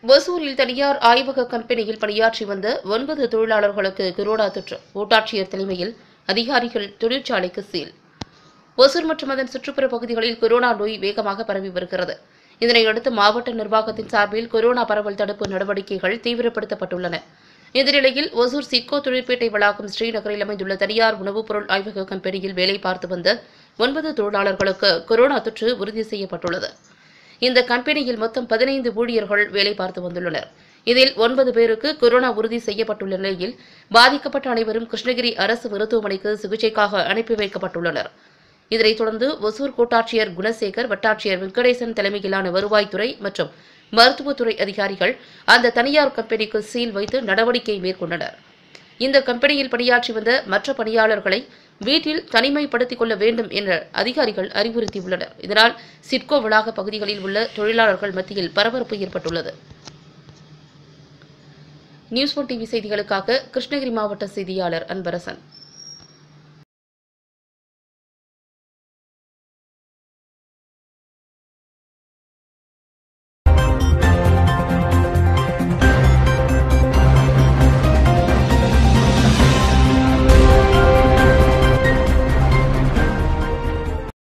ஒசூரில் தனியார் ஆய்வக கம்பெனியில் பணியாற்றி வந்த ஒன்பது தொழிலாளர்களுக்கு கொரோனா தொற்று ஊட்டாட்சியர் தலைமையில் அதிகாரிகள் தொழிற்சாலைக்கு சீல் ஒசூர் மற்றும் அதன் சுற்றுப்புற பகுதிகளில் கொரோனா நோய் வேகமாக பரவி வருகிறது இதனையடுத்து மாவட்ட நிர்வாகத்தின் சார்பில் கொரோனா பரவல் தடுப்பு நடவடிக்கைகள் தீவிரப்படுத்தப்பட்டுள்ளன இந்த நிலையில் ஒசூர் சிட்கோ தொழிற்பேட்டை வளாகம் ஸ்ரீநகரில் அமைந்துள்ள தனியார் உணவுப் பொருள் ஆய்வக கம்பெனியில் வேலை பார்த்து வந்த ஒன்பது தொழிலாளர்களுக்கு கொரோனா தொற்று உறுதி செய்யப்பட்டுள்ளது இந்த கம்பெனியில் மொத்தம் பதினைந்து ஊழியர்கள் வேலை பார்த்து வந்துள்ளனர் இதில் ஒன்பது பேருக்கு கொரோனா உறுதி செய்யப்பட்டுள்ள நிலையில் பாதிக்கப்பட்ட அனைவரும் கிருஷ்ணகிரி அரசு மருத்துவமனைக்கு சிகிச்சைக்காக அனுப்பி வைக்கப்பட்டுள்ளனர் இதனைத் தொடர்ந்து ஒசூர் கோட்டாட்சியர் குணசேகர் வட்டாட்சியர் வெங்கடேசன் தலைமையிலான வருவாய்த்துறை மற்றும் மருத்துவத்துறை அதிகாரிகள் அந்த தனியார் கம்பெனிக்கு சீல் வைத்து நடவடிக்கை மேற்கொண்டனர் இந்த கம்பெனியில் பணியாற்றி வந்த மற்ற பணியாளர்களை வீட்டில் தனிமைப்படுத்திக் கொள்ள வேண்டும் என்ற அதிகாரிகள் அறிவுறுத்தியுள்ளனர் இதனால் சிட்கோ வளாக பகுதிகளில் உள்ள தொழிலாளர்கள் மத்தியில் பரபரப்பு ஏற்பட்டுள்ளது நியூஸ் ஒன் டிவி செய்திகளுக்காக கிருஷ்ணகிரி மாவட்ட செய்தியாளர் அன்பரசன்